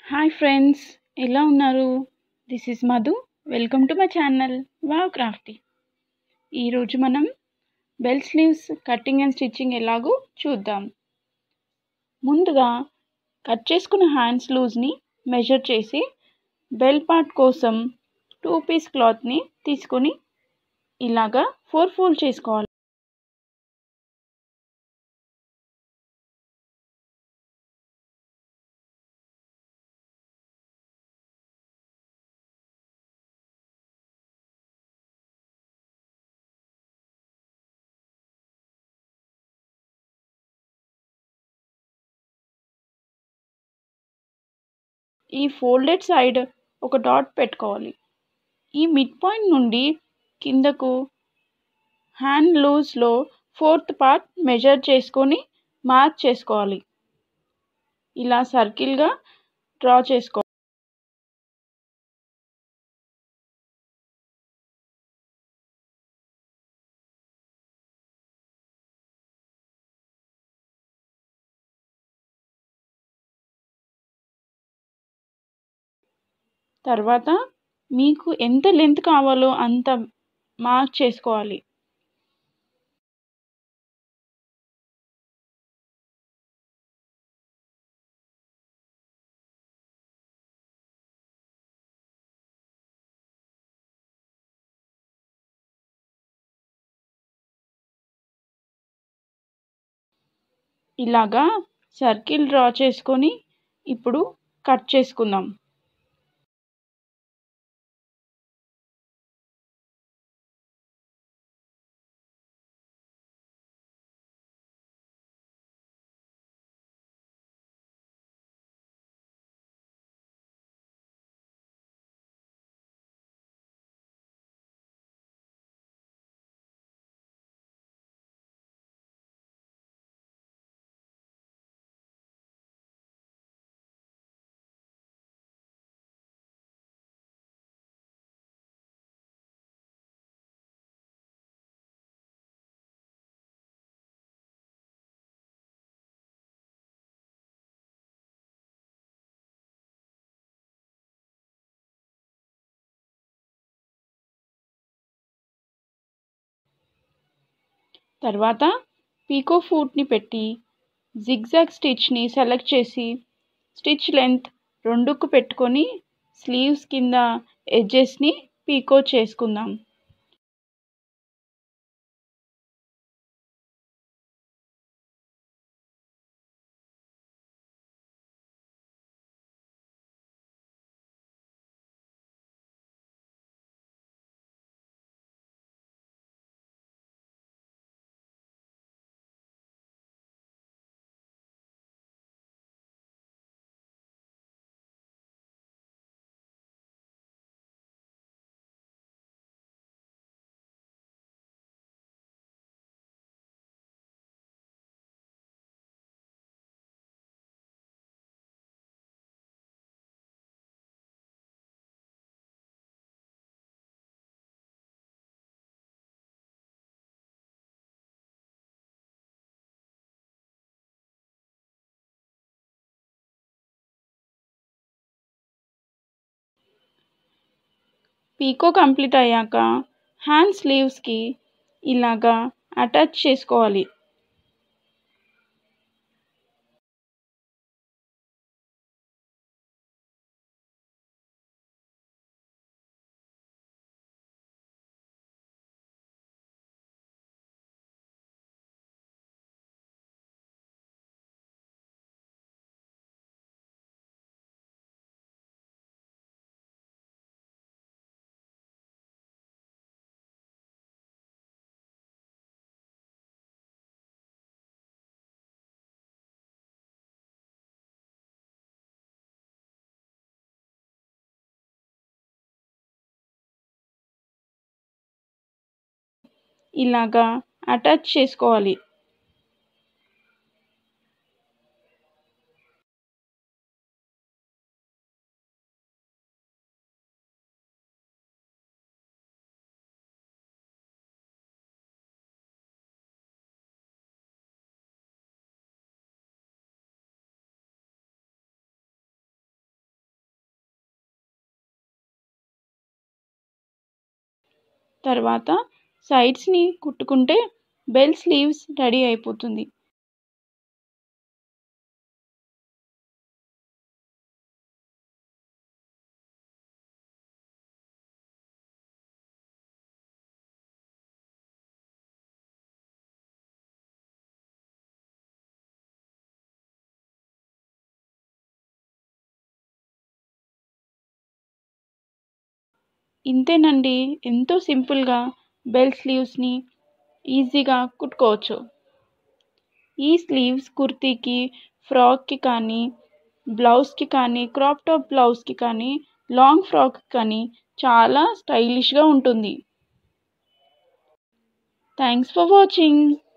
hi friends ఎలా ఉన్నారు this is Madhu welcome to my channel wow crafty ఈరోజు మనం bell sleeves cutting and stitching ఎలాగో చూద్దాం ముందుగా కట్ చేసుకున్న హ్యాండ్స్ లూజ్ని మెజర్ చేసి బెల్ పార్ట్ కోసం టూ పీస్ క్లాత్ని తీసుకొని ఇలాగా ఫోర్ ఫోల్డ్ చేసుకోవాలి ఈ ఫోల్డెడ్ సైడ్ ఒక డాట్ పెట్టుకోవాలి ఈ మిడ్ పాయింట్ నుండి కిందకు హ్యాండ్ లూజ్లో ఫోర్త్ పార్ట్ మెజర్ చేసుకొని మార్క్ చేసుకోవాలి ఇలా సర్కిల్గా డ్రా చేసుకోవాలి తర్వాత మీకు ఎంత లెంత్ కావాలో అంత మార్క్ చేసుకోవాలి ఇలాగా సర్కిల్ డ్రా చేసుకొని ఇప్పుడు కట్ చేసుకుందాం తర్వాత పీకో ఫూట్ని పెట్టి జిగ్జాగ్ స్టిచ్ని సెలెక్ట్ చేసి స్టిచ్ లెంత్ రెండుకు పెట్టుకొని స్లీవ్స్ కింద ఎడ్జెస్ని పీకో చేసుకుందాం పీకో కంప్లీట్ అయ్యాక హ్యాండ్ స్లీవ్స్కి ఇలాగా అటాచ్ చేసుకోవాలి ఇలాగా అటాచ్ చేసుకోవాలి తర్వాత సైడ్స్ని కుట్టుకుంటే బెల్ స్లీవ్స్ రెడీ అయిపోతుంది ఇంతేనండి ఎంతో సింపుల్గా బెల్ స్లీవ్స్ని ఈజీగా కుట్టుకోవచ్చు ఈ స్లీవ్స్ కుర్తీకి ఫ్రాక్కి కానీ బ్లౌజ్కి కానీ క్రాప్ టాప్ బ్లౌజ్కి కానీ లాంగ్ ఫ్రాక్కి కానీ చాలా స్టైలిష్గా ఉంటుంది థ్యాంక్స్ ఫర్ వాచింగ్